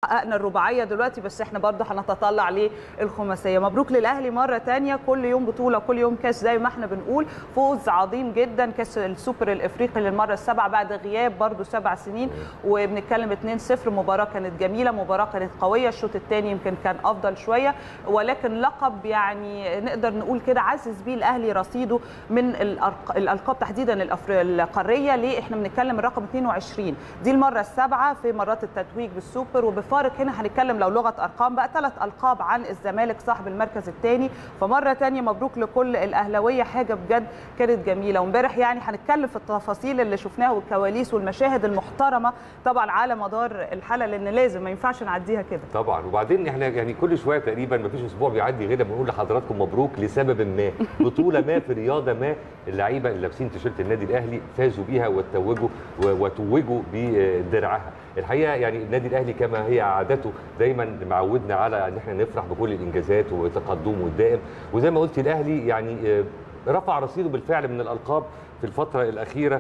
حققنا الرباعيه دلوقتي بس احنا برضه هنتطلع للخماسيه مبروك للاهلي مره تانية كل يوم بطوله كل يوم كاس زي ما احنا بنقول فوز عظيم جدا كاس السوبر الافريقي للمره السابعه بعد غياب برضه سبع سنين وبنتكلم 2-0 مباراه كانت جميله مباراه كانت قويه الشوط الثاني يمكن كان افضل شويه ولكن لقب يعني نقدر نقول كده عزز بيه الاهلي رصيده من الأرق- الالقاب تحديدا الأفر- القاريه ليه احنا بنتكلم الرقم 22 دي المره السابعه في مرات التتويج بالسوبر وبفارق هنا هنتكلم لو لغه ارقام بقى ثلاث القاب عن الزمالك صاحب المركز الثاني فمره ثانيه مبروك لكل الاهلاويه حاجه بجد كانت جميله وامبارح يعني هنتكلم في التفاصيل اللي شفناها والكواليس والمشاهد المحترمه طبعا على مدار الحلقه لان لازم ما ينفعش نعديها كده طبعا وبعدين احنا يعني كل شويه تقريبا ما فيش اسبوع بيعدي غير لما بنقول لحضراتكم مبروك لسبب ما بطوله ما في رياضه ما اللعيبه اللي لابسين تيشيرت النادي الاهلي فازوا بيها وتوجوا وتوجوا بدرعها الحقيقه يعني النادي الاهلي كما هي عادته دايما معودنا على ان احنا نفرح بكل الانجازات وتقدمه الدائم وزي ما قلت الاهلي يعني آه، رفع رصيده بالفعل من الالقاب في الفترة الأخيرة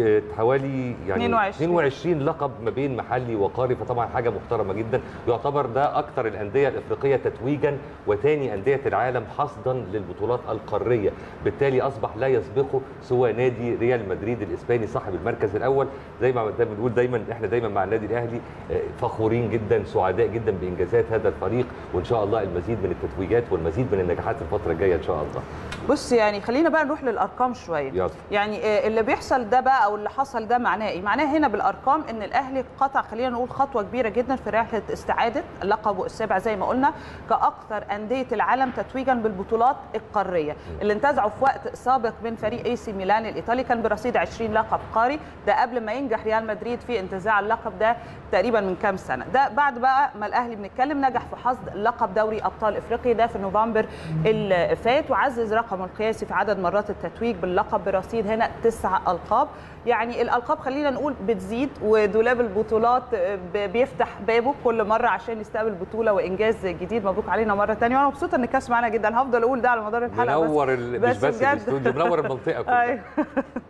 لحوالي يعني 22. 22 لقب ما بين محلي وقاري فطبعا حاجة محترمة جدا يعتبر ده أكثر الأندية الإفريقية تتويجا وتاني أندية العالم حصدا للبطولات القارية بالتالي أصبح لا يسبقه سوى نادي ريال مدريد الإسباني صاحب المركز الأول زي ما دايما بنقول دايما إحنا دايما مع النادي الأهلي آه، فخورين جدا سعداء جدا بإنجازات هذا الفريق وإن شاء الله المزيد من التتويجات والمزيد من النجاحات الفترة الجاية إن شاء الله بص يعني خلينا بقى نروح للارقام شويه يلا. يعني آه، اللي بيحصل ده بقى او اللي حصل ده معناه ايه معناه هنا بالارقام ان الاهلي قطع خلينا نقول خطوه كبيره جدا في رحله استعاده لقبه السابع زي ما قلنا كاكثر انديه العالم تتويجا بالبطولات القاريه اللي انتزعوا في وقت سابق من فريق اي سي ميلان الايطالي كان برصيد 20 لقب قاري ده قبل ما ينجح ريال مدريد في انتزاع اللقب ده تقريبا من كام سنه ده بعد بقى ما الاهلي بنتكلم نجح في حصد لقب دوري ابطال افريقيا ده في نوفمبر اللي فات وعزز رقمه القياسي في عدد مرات التتويج باللقب برصيد هنا تسع القاب يعني الالقاب خلينا نقول بتزيد ودولاب البطولات ب- بيفتح بابه كل مره عشان يستقبل بطوله وانجاز جديد مبروك علينا مره ثانيه وانا مبسوطه ان الكاس معانا جدا هفضل اقول ده على مدار الحلقه بس منور ال... مش بس بجد. الاستوديو منور المنطقة كلها أيوة.